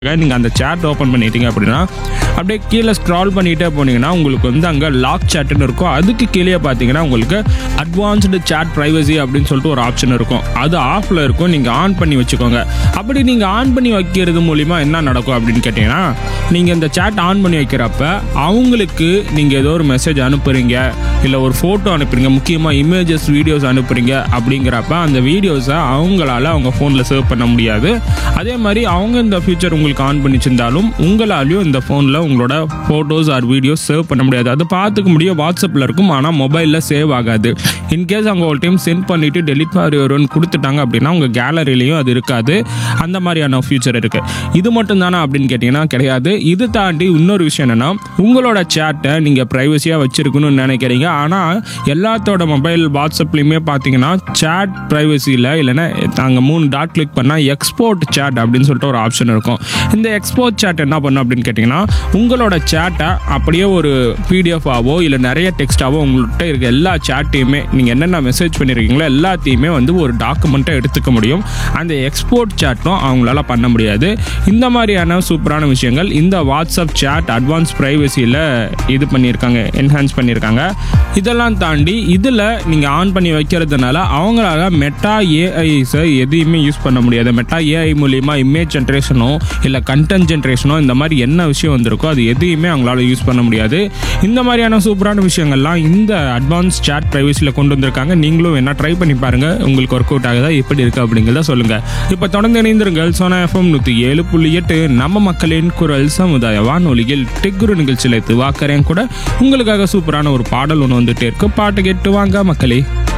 நீங்கள் அந்த chat open பண்ணிட்டீங்க அப்படின்னா அப்படியே கீழே ஸ்க்ரால் பண்ணிகிட்டே போனீங்கன்னா உங்களுக்கு வந்து அங்கே லாக் சேட்டுன்னு இருக்கும் அதுக்கு கீழே பார்த்தீங்கன்னா உங்களுக்கு அட்வான்ஸ்டு சேட் ப்ரைவசி அப்படின்னு சொல்லிட்டு ஒரு ஆப்ஷன் இருக்கும் அது ஆஃபில் இருக்கும் நீங்கள் ஆன் பண்ணி வச்சுக்கோங்க அப்படி நீங்கள் ஆன் பண்ணி வைக்கிறது மூலிமா என்ன நடக்கும் அப்படின்னு கேட்டிங்கன்னா நீங்கள் இந்த சேட் ஆன் பண்ணி வைக்கிறப்ப அவங்களுக்கு நீங்கள் ஏதோ ஒரு மெசேஜ் அனுப்புறீங்க இல்லை ஒரு ஃபோட்டோ அனுப்புறீங்க முக்கியமாக இமேஜஸ் வீடியோஸ் அனுப்புறீங்க அப்படிங்கிறப்ப அந்த வீடியோஸை அவங்களால அவங்க ஃபோனில் சேவ் பண்ண முடியாது அதே மாதிரி அவங்க இந்த ஃபியூச்சர் உங்களுக்கு ஆன் பண்ணி வச்சிருந்தாலும் உங்களாலையும் இந்த ஃபோனில் உங்களோட ஃபோட்டோஸ் ஆர் வீடியோஸ் சேவ் பண்ண முடியாது அது பார்த்துக்க முடியும் வாட்ஸ்அப்பில் இருக்கும் ஆனால் மொபைலில் சேவ் ஆகாது இன்கேஸ் அவங்க ஒரு டைம் சென்ட் பண்ணிவிட்டு டெலிட் மாதிரி வரும்னு கொடுத்துட்டாங்க அப்படின்னா உங்கள் கேலரிலையும் அது இருக்காது அந்த மாதிரியான ஃபியூச்சர் இருக்குது இது மட்டும் தானே அப்படின்னு கேட்டிங்கன்னா கிடையாது இது தாண்டி இன்னொரு விஷயம் என்னென்னா உங்களோட சேட்டை நீங்கள் ப்ரைவசியாக வச்சுருக்கணும்னு நினைக்கிறீங்க ஆனால் எல்லாத்தோட மொபைல் வாட்ஸ்அப்லேயுமே பார்த்தீங்கன்னா சேட் ப்ரைவசியில் இல்லைன்னா நாங்கள் மூணு டாட் கிளிக் பண்ணால் எக்ஸ்போர்ட் சேட் அப்படின்னு சொல்லிட்டு ஒரு ஆப்ஷன் இருக்கும் இந்த எக்ஸ்போர்ட் சேட் என்ன பண்ணும் அப்படின்னு கேட்டிங்கன்னா உங்களோட சேட்டை அப்படியே ஒரு பிடிஎஃபாவோ இல்லை நிறைய டெக்ஸ்டாவோ உங்கள்கிட்ட இருக்க எல்லா சேட்டையுமே நீங்கள் என்னென்ன மெசேஜ் பண்ணியிருக்கீங்களோ எல்லாத்தையுமே வந்து ஒரு டாக்குமெண்ட்டை எடுத்துக்க முடியும் அந்த எக்ஸ்போர்ட் சேட்டும் அவங்களால பண்ண முடியாது இந்த மாதிரியான சூப்பரான விஷயங்கள் இந்த வாட்ஸ்அப் சேட் அட்வான்ஸ் ப்ரைவசியில் இது பண்ணியிருக்காங்க என்ஹான்ஸ் பண்ணியிருக்காங்க இதெல்லாம் தாண்டி இதில் நீங்கள் ஆன் பண்ணி வைக்கிறதுனால அவங்களால மெட்டா ஏஐஸை எதையுமே யூஸ் பண்ண முடியாது மெட்டா ஏஐ மூலியமா இமேஜ் ஜென்ரேஷனோ இல்லை கண்டென்ட் ஜென்ரேஷனோ இந்த மாதிரி என்ன விஷயம் வந்திருக்கோ அது எதையுமே அவங்களால யூஸ் பண்ண முடியாது இந்த மாதிரியான சூப்பரான விஷயங்கள்லாம் இந்த அட்வான்ஸ் சேட் ப்ரைவசியில் கொண்டு வந்திருக்காங்க நீங்களும் என்ன ட்ரை பண்ணி பாருங்க உங்களுக்கு ஒர்க் அவுட் ஆகுதா எப்படி இருக்கு அப்படிங்கிறத சொல்லுங்க இப்போ தொடர்ந்து இணைந்திருங்கள் சோனா எஃப்எம் நூற்றி ஏழு புள்ளி எட்டு நம்ம மக்களின் குரல் சமுதாய வானொலியில் டெக்குரு நிகழ்ச்சியில் வாக்கறேன் கூட உங்களுக்காக சூப்பரான ஒரு பாடல் ஒன்று வந்துட்டே இருக்கு பாட்டு கேட்டு வாங்க மக்களே